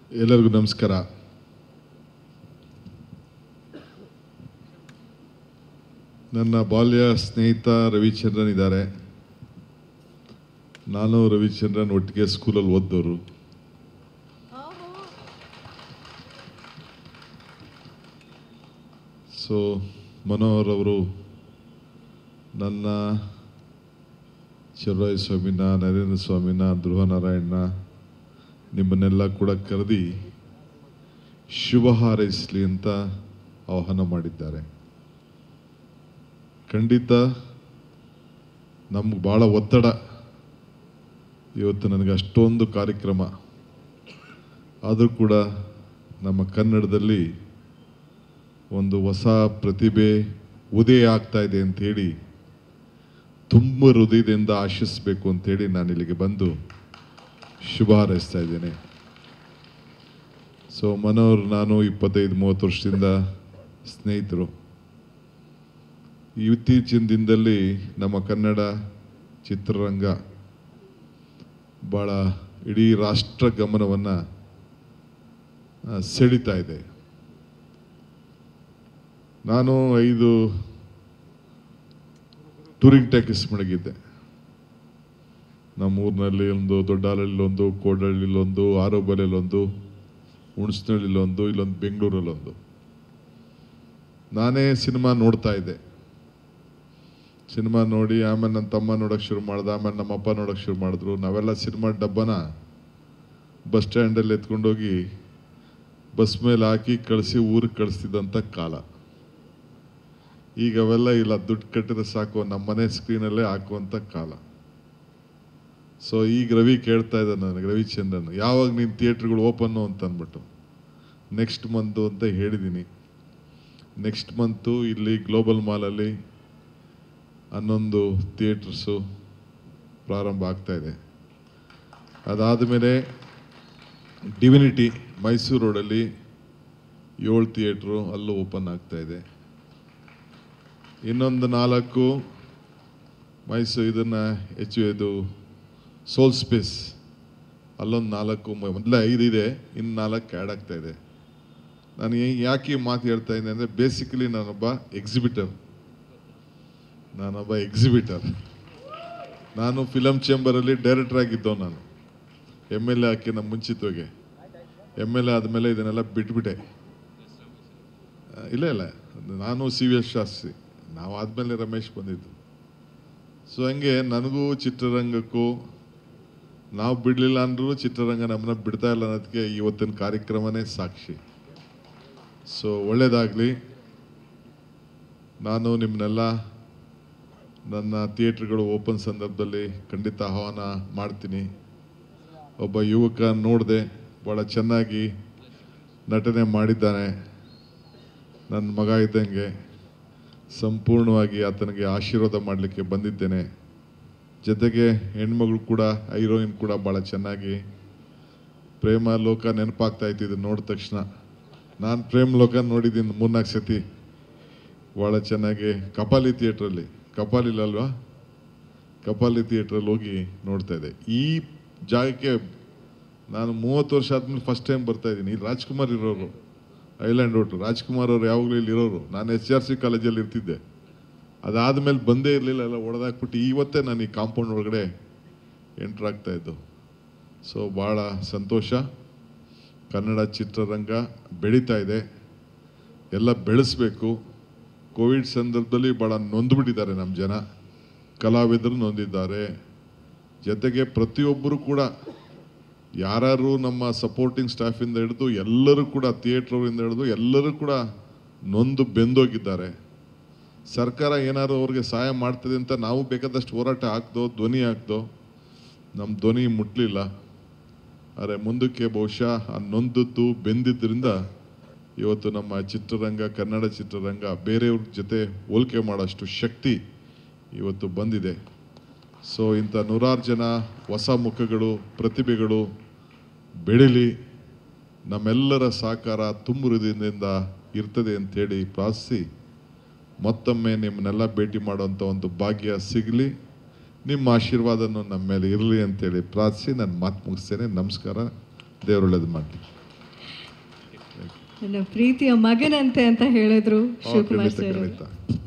ಎಲ್ಲರಿಗೂ ನಮಸ್ಕಾರ ನನ್ನ ಬಾಲ್ಯ ಸ್ನೇಹಿತ ರವಿಚಂದ್ರನ್ ಇದ್ದಾರೆ ನಾನು ರವಿಚಂದ್ರನ್ ಒಟ್ಟಿಗೆ ಸ್ಕೂಲಲ್ಲಿ ಓದ್ದವರು ಸೊ ಮನೋಹರ್ ಅವರು ನನ್ನ ಚೆಲುವಾಯಿ ಸ್ವಾಮಿನ ನರೇಂದ್ರ ಸ್ವಾಮಿನ ಧ್ರುವನಾರಾಯಣ ನಿಮ್ಮನ್ನೆಲ್ಲ ಕೂಡ ಕರೆದಿ ಶುಭ ಹಾರೈಸಲಿ ಅಂತ ಆಹ್ವಾನ ಮಾಡಿದ್ದಾರೆ ಖಂಡಿತ ನಮ್ಗೆ ಭಾಳ ಒತ್ತಡ ಇವತ್ತು ನನಗೆ ಅಷ್ಟೊಂದು ಕಾರ್ಯಕ್ರಮ ಆದರೂ ಕೂಡ ನಮ್ಮ ಕನ್ನಡದಲ್ಲಿ ಒಂದು ಹೊಸ ಪ್ರತಿಭೆ ಉದಯ ಆಗ್ತಾ ಇದೆ ಅಂಥೇಳಿ ತುಂಬ ಹೃದಯದಿಂದ ಆಶಿಸಬೇಕು ಅಂತೇಳಿ ನಾನು ಇಲ್ಲಿಗೆ ಬಂದು ಶುಭ ಹಾರೈಸ್ತಾ ಇದ್ದೇನೆ ಸೊ ಮನೋಹರ್ ನಾನು ಇಪ್ಪತ್ತೈದು ಮೂವತ್ತು ವರ್ಷದಿಂದ ಸ್ನೇಹಿತರು ಇತ್ತೀಚಿನ ದಿನದಲ್ಲಿ ನಮ್ಮ ಕನ್ನಡ ಚಿತ್ರರಂಗ ಭಾಳ ಇಡೀ ರಾಷ್ಟ್ರ ಗಮನವನ್ನು ಸೆಳೀತಾ ಇದೆ ನಾನು ಐದು ಟೂರಿಂಗ್ ಟ್ಯಾಕಿಸ್ ಮಡಗಿದ್ದೆ ನಮ್ಮ ಊರಿನಲ್ಲಿ ಒಂದು ದೊಡ್ಡಾಲಲ್ಲಿ ಕೋಡಳ್ಳಿಲೊಂದು ಆರೋಬಲೆಯಲ್ಲೊಂದು ಹುಣಸನಹಳ್ಳಿಲೊಂದು ಇಲ್ಲೊಂದು ಬೆಂಗಳೂರಲ್ಲೊಂದು ನಾನೇ ಸಿನಿಮಾ ನೋಡ್ತಾ ಇದ್ದೆ ಸಿನಿಮಾ ನೋಡಿ ಆಮೇಲೆ ನನ್ನ ತಮ್ಮ ನೋಡೋಕೆ ಶುರು ಮಾಡ್ದೆ ಆಮೇಲೆ ನಮ್ಮ ಅಪ್ಪ ನೋಡೋಕೆ ಶುರು ಮಾಡಿದ್ರು ನಾವೆಲ್ಲ ಸಿನಿಮಾ ಡಬ್ಬನ ಬಸ್ ಸ್ಟ್ಯಾಂಡಲ್ಲಿ ಎತ್ಕೊಂಡೋಗಿ ಬಸ್ ಮೇಲೆ ಹಾಕಿ ಕಳಿಸಿ ಊರಿಗೆ ಕಳಿಸ್ತಿದ್ದಂಥ ಕಾಲ ಈಗ ಅವೆಲ್ಲ ಇಲ್ಲ ದುಡ್ಡು ಕಟ್ಟಿದ್ರೆ ಸಾಕು ನಮ್ಮ ಮನೆ ಸ್ಕ್ರೀನಲ್ಲೇ ಹಾಕುವಂಥ ಕಾಲ ಸೊ ಈಗ ರವಿ ಕೇಳ್ತಾ ಇದ್ದಾನೆ ನನಗೆ ರವಿಚಂದ್ರನ್ ಯಾವಾಗ ನೀನು ಥಿಯೇಟ್ರ್ಗಳು ಓಪನ್ನು ಅಂತ ಅಂದ್ಬಿಟ್ಟು ನೆಕ್ಸ್ಟ್ ಮಂತು ಅಂತ ಹೇಳಿದ್ದೀನಿ ನೆಕ್ಸ್ಟ್ ಮಂತು ಇಲ್ಲಿ ಗ್ಲೋಬಲ್ ಮಾಲಲ್ಲಿ ಹನ್ನೊಂದು ಥಿಯೇಟರ್ಸು ಪ್ರಾರಂಭ ಆಗ್ತಾ ಇದೆ ಅದಾದಮೇಲೆ ಡಿವಿನಿಟಿ ಮೈಸೂರು ರೋಡಲ್ಲಿ ಏಳು ಥಿಯೇಟ್ರು ಅಲ್ಲೂ ಓಪನ್ ಆಗ್ತಾ ಇದೆ ಇನ್ನೊಂದು ನಾಲ್ಕು ಮೈಸೂರು ಇದನ್ನು ಹೆಚ್ಚು ಇದು ಸೋಲ್ ಸ್ಪೇಸ್ ಅಲ್ಲೊಂದು ನಾಲ್ಕು ಮೊದಲೇ ಐದು ಇದೆ ಇನ್ನು ನಾಲ್ಕು ಆ್ಯಡ್ ಆಗ್ತಾ ಇದೆ ನಾನು ಏ- ಯಾಕೆ ಈ ಮಾತು ಹೇಳ್ತಾ ಇದ್ದೆ ಅಂದರೆ ಬೇಸಿಕಲಿ ನಾನೊಬ್ಬ ಎಕ್ಸಿಬಿಟರ್ ನಾನೊಬ್ಬ ಎಕ್ಸಿಬಿಟರ್ ನಾನು ಫಿಲಮ್ ಚೇಂಬರಲ್ಲಿ ಡೈರೆಕ್ಟರ್ ಆಗಿದ್ದವ ನಾನು ಎಮ್ ಎಲ್ ಎ ಹಾಕಿ ನಮ್ಮ ಮುಂಚಿತವಾಗಿ ಎಮ್ ಎಲ್ ಎ ಆದಮೇಲೆ ಇದನ್ನೆಲ್ಲ ಬಿಟ್ಬಿಟ್ಟೆ ಆ, ಇಲ್ಲ ಇಲ್ಲ ನಾನು ಸಿ ವಿ ಎಸ್ ಶಾಸ್ತ್ರಿ ನಾವು ಆದಮೇಲೆ ರಮೇಶ್ ಬಂದಿದ್ದು ಸೊ ಹಂಗೆ ನನಗೂ ಚಿತ್ರರಂಗಕ್ಕೂ ನಾವು ಬಿಡಲಿಲ್ಲ ಅಂದ್ರೂ ಚಿತ್ರರಂಗ ನಮ್ಮನ್ನ ಬಿಡ್ತಾ ಇಲ್ಲ ಅನ್ನೋದಕ್ಕೆ ಇವತ್ತಿನ ಕಾರ್ಯಕ್ರಮನೇ ಸಾಕ್ಷಿ ಸೊ ಒಳ್ಳೇದಾಗಲಿ ನಾನು ನಿಮ್ಮನ್ನೆಲ್ಲ ನನ್ನ ಥಿಯೇಟ್ರ್ಗಳು ಓಪನ್ ಸಂದರ್ಭದಲ್ಲಿ ಖಂಡಿತ ಆಹ್ವಾನ ಮಾಡ್ತೀನಿ ಒಬ್ಬ ಯುವಕ ನೋಡಿದೆ ಭಾಳ ಚೆನ್ನಾಗಿ ನಟನೆ ಮಾಡಿದ್ದಾನೆ ನನ್ನ ಮಗ ಇದ್ದಂಗೆ ಸಂಪೂರ್ಣವಾಗಿ ಆತನಿಗೆ ಆಶೀರ್ವಾದ ಮಾಡಲಿಕ್ಕೆ ಬಂದಿದ್ದೇನೆ ಜೊತೆಗೆ ಹೆಣ್ಮಗಳು ಕೂಡ ಹೀರೋಯಿನ್ ಕೂಡ ಭಾಳ ಚೆನ್ನಾಗಿ ಪ್ರೇಮ ಲೋಕ ನೆನಪಾಗ್ತಾ ಇತ್ತು ಇದನ್ನ ನೋಡಿದ ತಕ್ಷಣ ನಾನು ಪ್ರೇಮ್ ಲೋಕ ನೋಡಿದ್ದೀನಿ ಮೂರ್ನಾಲ್ಕು ಸತಿ ಭಾಳ ಚೆನ್ನಾಗಿ ಕಪಾಲಿ ಥಿಯೇಟ್ರಲ್ಲಿ ಕಪಾಲಿಲಲ್ವಾ ಕಪಾಲಿ ಥಿಯೇಟ್ರಲ್ಲಿ ಹೋಗಿ ನೋಡ್ತಾ ಇದ್ದೆ ಈ ಜಾಗಕ್ಕೆ ನಾನು ಮೂವತ್ತು ವರ್ಷ ಆದ್ಮೇಲೆ ಫಸ್ಟ್ ಟೈಮ್ ಬರ್ತಾ ಇದ್ದೀನಿ ಇಲ್ಲಿ ರಾಜ್ಕುಮಾರ್ ಇರೋರು ಐಲ್ಯಾಂಡ್ ಹೋಟ್ಲು ರಾಜ್ಕುಮಾರ್ ಅವ್ರು ಯಾವಾಗಲೂ ಇಲ್ಲಿ ಇರೋರು ನಾನು ಎಚ್ ಆರ್ ಸಿ ಕಾಲೇಜಲ್ಲಿ ಇರ್ತಿದ್ದೆ ಅದಾದಮೇಲೆ ಬಂದೇ ಇರಲಿಲ್ಲ ಎಲ್ಲ ಹೊಡೆದಾಕ್ಬಿಟ್ಟು ಇವತ್ತೇ ನಾನು ಈ ಕಾಂಪೌಂಡ್ ಒಳಗಡೆ ಎಂಟ್ರ್ ಆಗ್ತಾ ಇದ್ದು ಸೊ ಭಾಳ ಸಂತೋಷ ಕನ್ನಡ ಚಿತ್ರರಂಗ ಬೆಳೀತಾ ಇದೆ ಎಲ್ಲ ಬೆಳೆಸ್ಬೇಕು ಕೋವಿಡ್ ಸಂದರ್ಭದಲ್ಲಿ ಭಾಳ ನೊಂದ್ಬಿಟ್ಟಿದ್ದಾರೆ ನಮ್ಮ ಜನ ಕಲಾವಿದರು ನೊಂದಿದ್ದಾರೆ ಜೊತೆಗೆ ಪ್ರತಿಯೊಬ್ಬರು ಕೂಡ ಯಾರು ನಮ್ಮ ಸಪೋರ್ಟಿಂಗ್ ಸ್ಟಾಫಿಂದ ಹಿಡಿದು ಎಲ್ಲರೂ ಕೂಡ ಥಿಯೇಟ್ರವರಿಂದ ಹಿಡಿದು ಎಲ್ಲರೂ ಕೂಡ ನೊಂದು ಬೆಂದೋಗಿದ್ದಾರೆ ಸರ್ಕಾರ ಏನಾದ್ರು ಅವ್ರಿಗೆ ಸಹಾಯ ಮಾಡ್ತದೆ ಅಂತ ನಾವು ಬೇಕಾದಷ್ಟು ಹೋರಾಟ ಹಾಕ್ದೋ ಧ್ವನಿ ಹಾಕ್ದೋ ನಮ್ಮ ಧ್ವನಿ ಮುಟ್ಲಿಲ್ಲ ಆದರೆ ಮುಂದಕ್ಕೆ ಬಹುಶಃ ಆ ನೊಂದದ್ದು ಬೆಂದಿದ್ದರಿಂದ ಇವತ್ತು ನಮ್ಮ ಚಿತ್ರರಂಗ ಕನ್ನಡ ಚಿತ್ರರಂಗ ಬೇರೆಯವ್ರ ಜೊತೆ ಹೋಲಿಕೆ ಮಾಡೋಷ್ಟು ಶಕ್ತಿ ಇವತ್ತು ಬಂದಿದೆ ಸೊ ಇಂಥ ನೂರಾರು ಜನ ಹೊಸ ಮುಖಗಳು ಪ್ರತಿಭೆಗಳು ಬೆಳೀಲಿ ನಮ್ಮೆಲ್ಲರ ಸಹಕಾರ ತುಂಬು ಹೃದಯದಿಂದ ಇರ್ತದೆ ಅಂತೇಳಿ ಪ್ರಾರ್ಥಿಸಿ ಮತ್ತೊಮ್ಮೆ ನಿಮ್ಮನ್ನೆಲ್ಲ ಭೇಟಿ ಮಾಡುವಂಥ ಒಂದು ಭಾಗ್ಯ ಸಿಗಲಿ ನಿಮ್ಮ ಆಶೀರ್ವಾದನೂ ನಮ್ಮ ಮೇಲೆ ಇರಲಿ ಅಂತೇಳಿ ಪ್ರಾರ್ಥಿಸಿ ನಾನು ಮಾತು ಮುಗಿಸ್ತೇನೆ ನಮಸ್ಕಾರ ದೇವರೊಳ್ಳೇದು ಮಾಡಿ ನನ್ನ ಪ್ರೀತಿಯ ಮಗನಂತೆ ಅಂತ ಹೇಳಿದ್ರು ಓ, ಶಿವಕುಮಾರ್ ಖಂಡಿತ ಸರ್ ಖಂಡಿತ